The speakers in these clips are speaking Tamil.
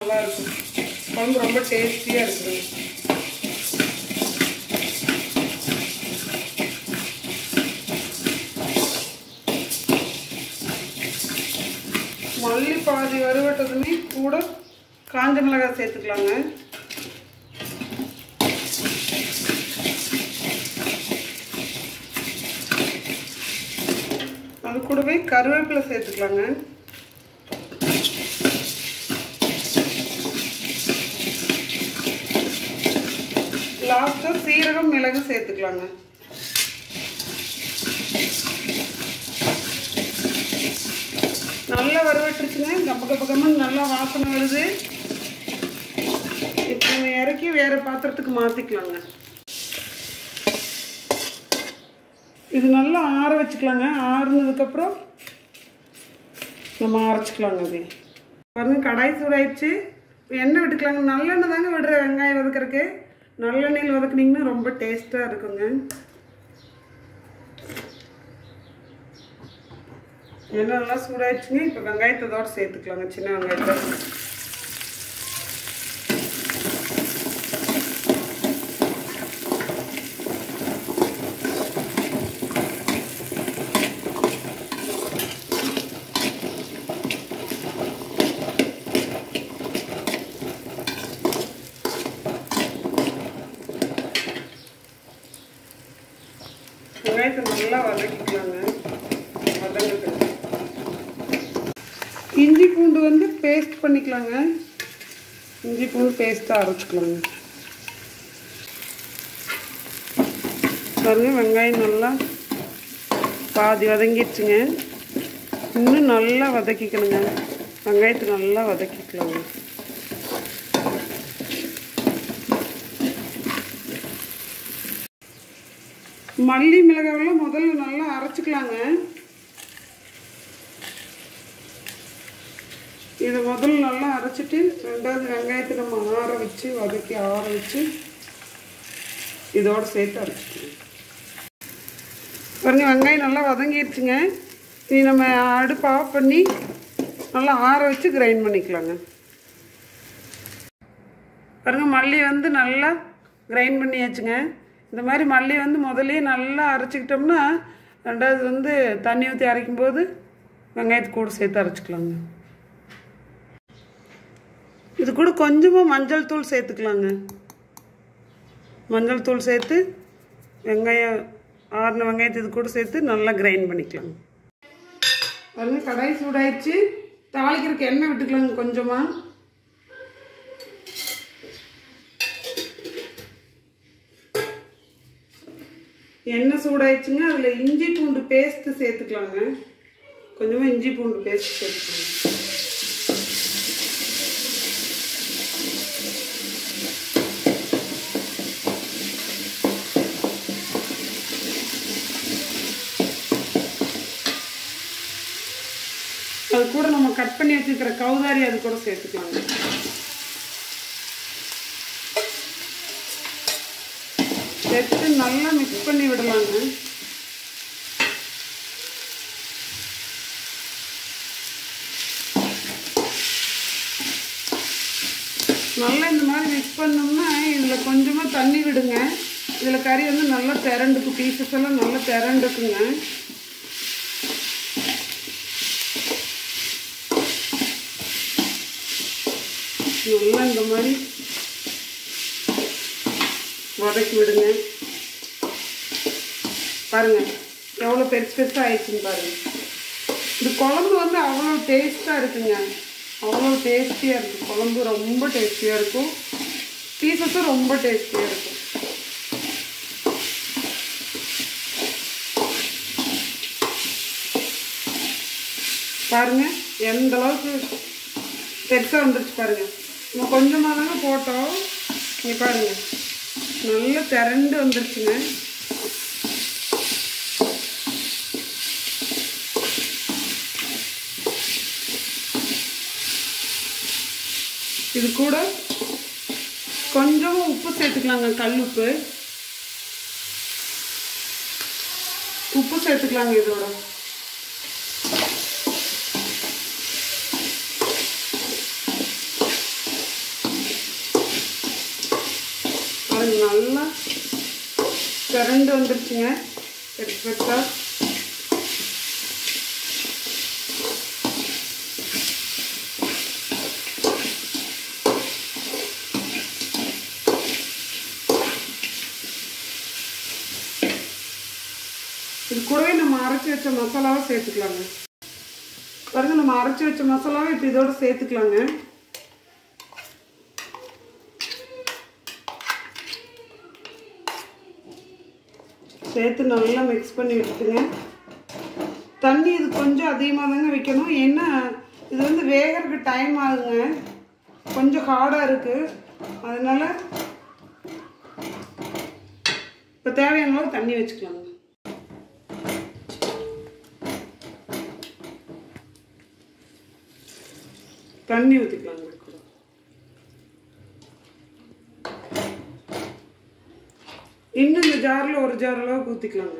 நல்லா இருக்கும் குழம்பு ரொம்ப டேஸ்டியாக இருக்குது மல்லி பாதி வறுவட்டதுமே கூட காஞ்ச மிளகாய் சேர்த்துக்கலாங்க அது கூடவே கருவேப்பிலை சேர்த்துக்கலாங்க லாஸ்ட்டாக சீரகம் மிளகு சேர்த்துக்கலாங்க நல்லா வறுவட்டுருச்சுங்க கப்ப கப்ப கம்மன்னு நல்லா வாசனை வருது இப்போ நம்ம இறக்கி வேறு பாத்திரத்துக்கு மாற்றிக்கலாங்க இது நல்லா ஆற வச்சுக்கலாங்க ஆறுனதுக்கப்புறம் நம்ம அரைச்சிக்கலாங்க அது பாருங்க கடாய் சூடாயிடுச்சு இப்போ எண்ணெய் விட்டுக்கலாங்க நல்லெண்ணெய் தாங்க விடுற வெங்காயம் வதக்கறதுக்கு நல்லெண்ணெயில் வதக்குனீங்கன்னா ரொம்ப டேஸ்ட்டாக இருக்குங்க எண்ணெய் நல்லா சூடாயிடுச்சுங்க இப்போ வெங்காயத்தோட சேர்த்துக்கலாங்க சின்ன வெங்காயத்தை வெங்காயத்தை நல்லா வதக்கிக்கலாங்க வதங்குது இஞ்சி பூண்டு வந்து பேஸ்ட் பண்ணிக்கலாங்க இஞ்சி பூண்டு பேஸ்ட்டாக அரைச்சிக்கலாங்க பாருங்க வெங்காயம் நல்லா பாதி வதங்கிடுச்சுங்க இன்னும் நல்லா வதக்கிக்கணுங்க வெங்காயத்தை நல்லா வதக்கிக்கலாங்க மல்லி மிளகாவெல்லாம் முதல்ல நல்லா அரைச்சிக்கலாங்க இதை முதல்ல நல்லா அரைச்சிட்டு ரெண்டாவது வெங்காயத்தை நம்ம ஆற வச்சு வதக்கி ஆற வச்சு இதோட சேர்த்து அரைச்சிக்கலாம் பாருங்க வெங்காயம் நல்லா வதங்கிடுச்சுங்க இனி நம்ம அடுப்பு ஆஃப் பண்ணி நல்லா ஆற வச்சு கிரைண்ட் பண்ணிக்கலாங்க பாருங்க மல்லி வந்து நல்லா கிரைண்ட் பண்ணியாச்சுங்க இந்த மாதிரி மல்லி வந்து முதல்லயே நல்லா அரைச்சிக்கிட்டோம்னா ரெண்டாவது வந்து தண்ணி ஊற்றி அரைக்கும்போது வெங்காயத்து கூட சேர்த்து அரைச்சிக்கலாங்க இது கூட கொஞ்சமாக மஞ்சள் தூள் சேர்த்துக்கலாங்க மஞ்சள் தூள் சேர்த்து வெங்காயம் ஆறின வெங்காயத்தை இது கூட சேர்த்து நல்லா கிரைண்ட் பண்ணிக்கலாங்க பாருங்க கடாய் சூடாயிடுச்சு தாளிக்கிறதுக்கு எண்ணெய் விட்டுக்கலாங்க கொஞ்சமாக எண்ணெய் சூடாயிடுச்சுங்க அதில் இஞ்சி பூண்டு பேஸ்ட்டு சேர்த்துக்கலாங்க கொஞ்சமாக இஞ்சி பூண்டு பேஸ்ட் சேர்த்துக்கலாங்க அது கூட நம்ம கட் பண்ணி வச்சுருக்கிற கௌதாரி அது கூட சேர்த்துக்கலாங்க சேர்த்து நல்லா மிக்ஸ் பண்ணி விடலாங்க நல்லா இந்த மாதிரி மிக்ஸ் பண்ணோம்னா இதில் கொஞ்சமாக தண்ணி விடுங்க இதில் கறி வந்து நல்லா திரண்டுக்கு பீசஸ் எல்லாம் நல்லா திரண்டுக்குங்க நல்லா இந்த மாதிரி வதக்கி விடுங்க பாருங்க எவ்வளோ பெருசு பெருசாக ஆயிடுச்சுன்னு பாருங்க இந்த குழம்பு வந்து அவ்வளோ டேஸ்ட்டாக இருக்குங்க அவ்வளோ டேஸ்டியாக இருக்கும் குழம்பு ரொம்ப டேஸ்டியாக இருக்கும் பீசஸும் ரொம்ப டேஸ்டியாக இருக்கும் பாருங்க எந்த அளவுக்கு பெருசாக வந்துருச்சு பாருங்க நம்ம கொஞ்சமாக தாங்க போட்டோம் இங்கே பாருங்க நல்லா திரண்டு வந்துருச்சுங்க இது கூட கொஞ்சம் உப்பு சேர்த்துக்கலாங்க கல் உப்பு உப்பு சேர்த்துக்கலாங்க இதோட பாருங்க நல்லா திரண்டு வந்துருச்சுங்க பெருசு பெருசா இது கூடவே நம்ம அரைச்சி வச்ச மசாலாவை சேர்த்துக்கலாங்க பாருங்க நம்ம அரைச்சி வச்ச மசாலாவை இப்போ இதோட சேர்த்துக்கலாங்க சேர்த்து நல்லா மிக்ஸ் பண்ணி விட்டுங்க தண்ணி இது கொஞ்சம் அதிகமாக தாங்க வைக்கணும் ஏன்னா இது வந்து வேகிறதுக்கு டைம் ஆகுங்க கொஞ்சம் ஹார்டாக இருக்குது அதனால இப்போ தேவையான அளவு தண்ணி வச்சுக்கலாங்க தண்ணி ஊற்றிக்கலாங்க இது கூட இன்னும் இந்த ஜாரில் ஒரு ஜார் அளவுக்கு ஊற்றிக்கலாங்க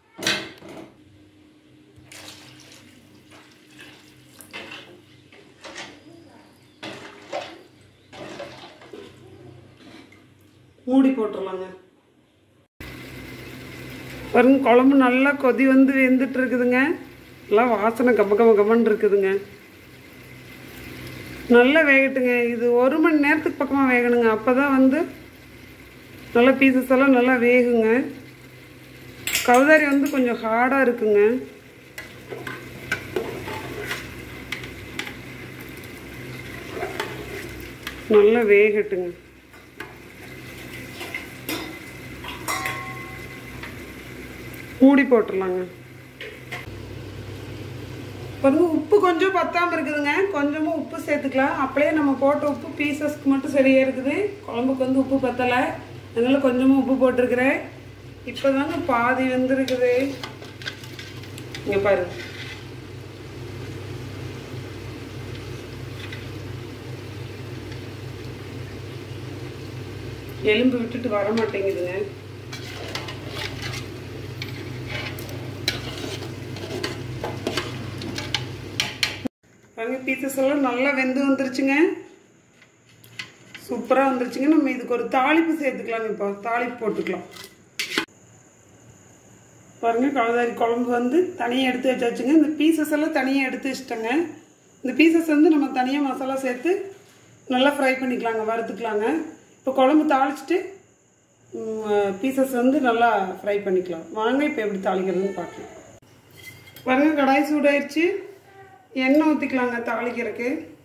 மூடி போட்டுடலாங்க பாருங்க குழம்பு நல்லா கொதி வந்து வெந்துட்டு இருக்குதுங்க எல்லாம் வாசனை கம்ம கம்ம கம்மன்னு இருக்குதுங்க நல்லா வேகட்டுங்க இது ஒரு மணி நேரத்துக்கு பக்கமாக வேகணுங்க அப்போ தான் வந்து நல்லா பீசஸ் எல்லாம் நல்லா வேகுங்க கவுதாரி வந்து கொஞ்சம் ஹார்டாக இருக்குங்க நல்லா வேகட்டுங்க மூடி போட்டுடலாங்க பாருங்க உப்பு கொஞ்சம் பத்தாமல் இருக்குதுங்க கொஞ்சமாக உப்பு சேர்த்துக்கலாம் அப்படியே நம்ம போட்ட உப்பு பீசஸ்க்கு மட்டும் சரியாக இருக்குது குழம்புக்கு வந்து உப்பு பத்தலை அதனால் கொஞ்சமாக உப்பு போட்டிருக்கிறேன் இப்போ தாங்க பாதி வந்துருக்குது இங்கே பாருங்க எலும்பு விட்டுட்டு வர மாட்டேங்குதுங்க பாருங்க பீசஸ் எல்லாம் நல்லா வெந்து வந்துருச்சுங்க சூப்பராக வந்துருச்சுங்க நம்ம இதுக்கு ஒரு தாளிப்பு சேர்த்துக்கலாங்க இப்போ தாளிப்பு போட்டுக்கலாம் பாருங்க கழுதாரி குழம்பு வந்து தனியாக எடுத்து வச்சாச்சுங்க இந்த பீசஸ் எல்லாம் தனியாக எடுத்து வச்சிட்டேங்க இந்த பீசஸ் வந்து நம்ம தனியாக மசாலா சேர்த்து நல்லா ஃப்ரை பண்ணிக்கலாங்க வறுத்துக்கலாங்க இப்போ குழம்பு தாளிச்சிட்டு பீசஸ் வந்து நல்லா ஃப்ரை பண்ணிக்கலாம் வாங்க இப்போ எப்படி தாளிக்கிறதுன்னு பார்க்கலாம் பாருங்க கடாய் சூடாயிருச்சு எண்ணெய் ஊற்றிக்கலாங்க தாளிக்கிறதுக்கு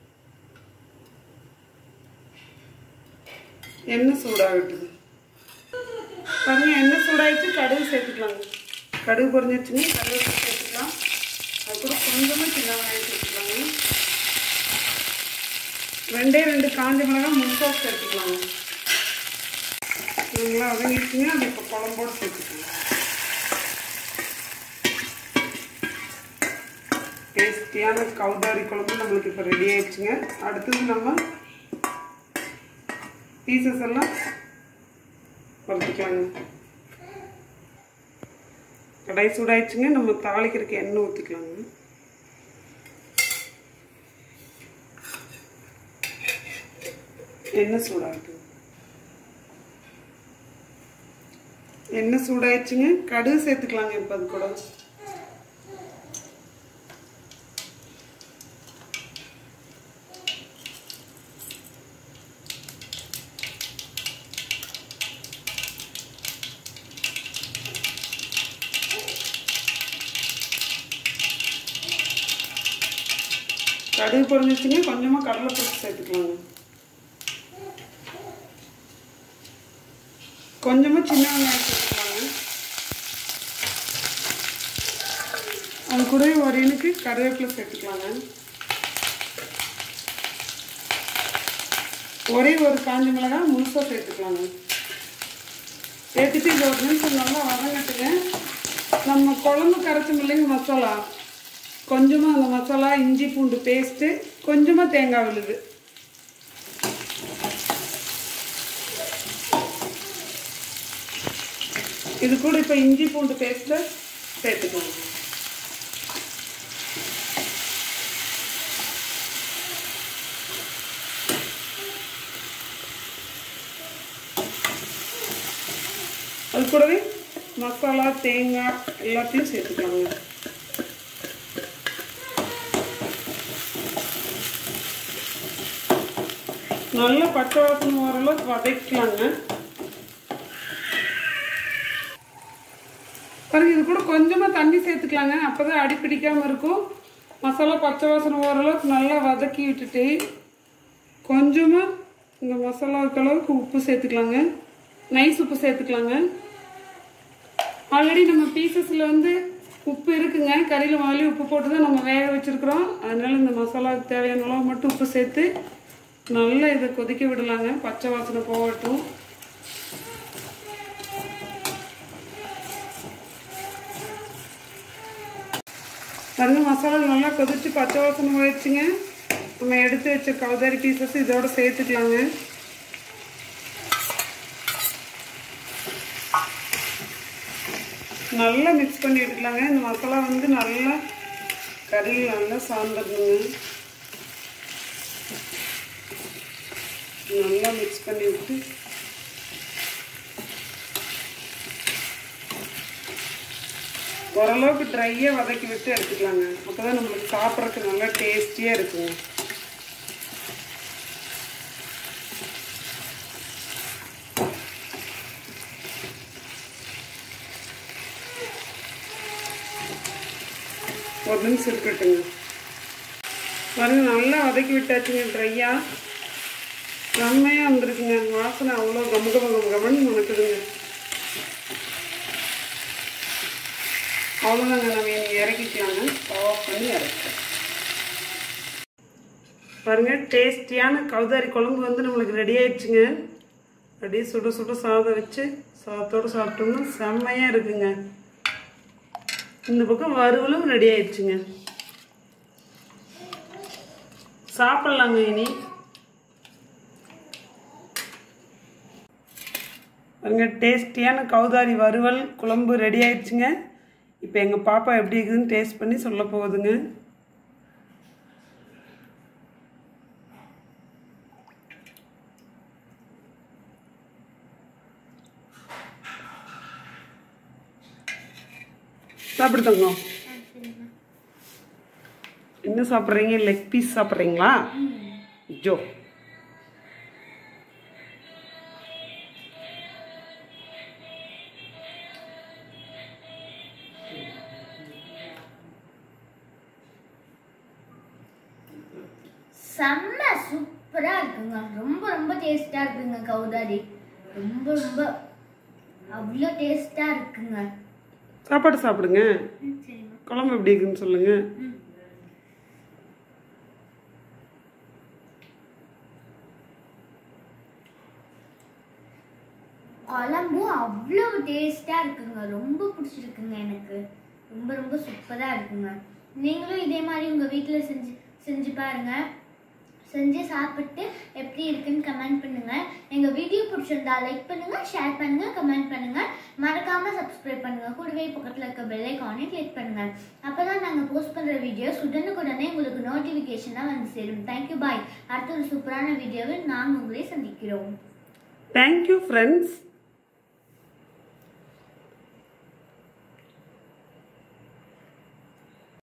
எண்ணெய் சூடாகட்டுது பாருங்க எண்ணெய் சூடாயிடுச்சு கடுகு சேர்த்துக்கலாங்க கடுகு பொரிஞ்சிருச்சுங்க கடுகு சேர்த்துக்கலாம் அது கூட கொஞ்சமாக சின்ன வெங்காயம் சேர்த்துக்கலாங்க ரெண்டே ரெண்டு காஞ்ச மிளகாய் முழுசாக சேர்த்துக்கலாங்க நல்லா வதங்கிடுச்சுங்க அது இப்போ குழம்போடு சேர்த்துக்கலாம் டேஸ்டியான கவுதாரி குழம்பு நம்மளுக்கு இப்போ ரெடி ஆயிடுச்சுங்க அடுத்தது நம்ம பீசஸ் எல்லாம் வறுத்துக்கலாங்க கடாய் சூடாயிடுச்சுங்க நம்ம தாளிக்கிறதுக்கு எண்ணெய் ஊற்றிக்கலாங்க எண்ணெய் சூடாகட்டும் எண்ணெய் சூடாயிடுச்சுங்க கடுகு சேர்த்துக்கலாங்க இப்போ அது கூட கடுகு பொரிஞ்சிச்சுங்க கொஞ்சமாக கடலை பருப்பு சேர்த்துக்கலாங்க கொஞ்சமாக சின்ன வெங்காயம் சேர்த்துக்கலாங்க அது கூட ஒரு எனக்கு கருவேப்பிலை சேர்த்துக்கலாங்க ஒரே ஒரு காஞ்ச மிளகாய் முழுசாக சேர்த்துக்கலாங்க சேர்த்துட்டு இது ஒரு நிமிஷம் நல்லா வதங்கட்டுங்க நம்ம குழம்பு கரைச்சோம் இல்லைங்க மசாலா கொஞ்சமாக அந்த மசாலா இஞ்சி பூண்டு பேஸ்ட்டு கொஞ்சமாக தேங்காய் விழுது இது கூட இப்போ இஞ்சி பூண்டு பேஸ்ட்டை சேர்த்துக்கோங்க அது கூடவே மசாலா தேங்காய் எல்லாத்தையும் சேர்த்துக்கலாங்க நல்லா பச்சை வாசனை ஓரளவுக்கு வதக்கலாங்க பாருங்க இது கூட கொஞ்சமாக தண்ணி சேர்த்துக்கலாங்க அப்போ தான் அடி பிடிக்காமல் இருக்கும் மசாலா பச்சை வாசனை ஓரளவுக்கு நல்லா வதக்கி விட்டுட்டு கொஞ்சமாக இந்த மசாலாவுக்கு அளவுக்கு உப்பு சேர்த்துக்கலாங்க நைஸ் உப்பு சேர்த்துக்கலாங்க ஆல்ரெடி நம்ம பீசஸில் வந்து உப்பு இருக்குங்க கறியில் முதல்ல உப்பு போட்டு தான் நம்ம வேக வச்சுருக்குறோம் அதனால் இந்த மசாலாவுக்கு தேவையான அளவு மட்டும் உப்பு சேர்த்து நல்லா இதை கொதிக்க விடலாங்க பச்சை வாசனை போகட்டும் பாருங்க மசாலா நல்லா கொதிச்சு பச்சை வாசனை போயிடுச்சுங்க நம்ம எடுத்து வச்ச கவுதாரி பீசஸ் இதோட சேர்த்துக்கலாங்க நல்லா மிக்ஸ் பண்ணி எடுக்கலாங்க இந்த மசாலா வந்து நல்லா கறியில் நல்லா சார்ந்துடணுங்க நல்லா மிக்ஸ் பண்ணி விட்டு ஓரளவுக்கு ட்ரையாக வதக்கி விட்டு எடுத்துக்கலாங்க அப்போ தான் நம்மளுக்கு சாப்பிட்றதுக்கு நல்லா டேஸ்டியாக இருக்குங்க ஒரு நிமிஷம் இருக்கட்டுங்க பாருங்க நல்லா வதக்கி விட்டாச்சுங்க ட்ரையாக செம்மையாக வந்திருக்குங்க வாசனை அவ்வளோ கம கம கம கமன்னு மணக்குதுங்க அவ்வளோதாங்க நம்ம இனி இறக்கிக்கலாங்க ஆஃப் பண்ணி இறக்கலாம் பாருங்க டேஸ்டியான கவுதாரி குழம்பு வந்து நம்மளுக்கு ரெடி ஆயிடுச்சுங்க அப்படியே சுட சுட சாதம் வச்சு சாதத்தோடு சாப்பிட்டோம்னா செம்மையாக இருக்குங்க இந்த பக்கம் வறுவலும் ரெடி ஆயிடுச்சுங்க சாப்பிட்லாங்க இனி பாருங்க டேஸ்டியான கௌதாரி வறுவல் குழம்பு ரெடி ஆயிடுச்சுங்க இப்போ எங்கள் பாப்பா எப்படி இருக்குதுன்னு டேஸ்ட் பண்ணி சொல்ல போகுதுங்க சாப்பிடு தங்கம் என்ன சாப்பிட்றீங்க லெக் பீஸ் சாப்பிட்றீங்களா ஜோ செம்ம சூப்பரா இருக்குங்க ரொம்ப ரொம்ப டேஸ்டா இருக்குங்க கௌதாரி ரொம்ப ரொம்ப அவ்வளோ டேஸ்டா இருக்குங்க சாப்பாடு சாப்பிடுங்க ம், சரிம்மா குழம்பு எப்படி இருக்குன்னு சொல்லுங்க ம். குழம்பும் அவ்வளோ டேஸ்டா இருக்குங்க ரொம்ப பிடிச்சிருக்குங்க எனக்கு ரொம்ப ரொம்ப சூப்பரா இருக்குங்க நீங்களும் இதே மாதிரி உங்க வீட்டில் செஞ்சு செஞ்சு பாருங்க செஞ்சு சாப்பிட்டு எப்படி இருக்குன்னு கமெண்ட் பண்ணுங்க எங்க வீடியோ பிடிச்சிருந்தா லைக் பண்ணுங்க ஷேர் பண்ணுங்க கமெண்ட் பண்ணுங்க மறக்காம சப்ஸ்கிரைப் பண்ணுங்க கூடவே பக்கத்துல இருக்க பெல் ஐக்கானே கிளிக் பண்ணுங்க அப்பதான் நாங்க போஸ்ட் பண்ற வீடியோஸ் உடனுக்குடனே உங்களுக்கு நோட்டிபிகேஷனா வந்து சேரும் தேங்க்யூ பாய் அடுத்த ஒரு சூப்பரான வீடியோவில் நாங்கள் உங்களை சந்திக்கிறோம் தேங்க்யூ ஃப்ரெண்ட்ஸ்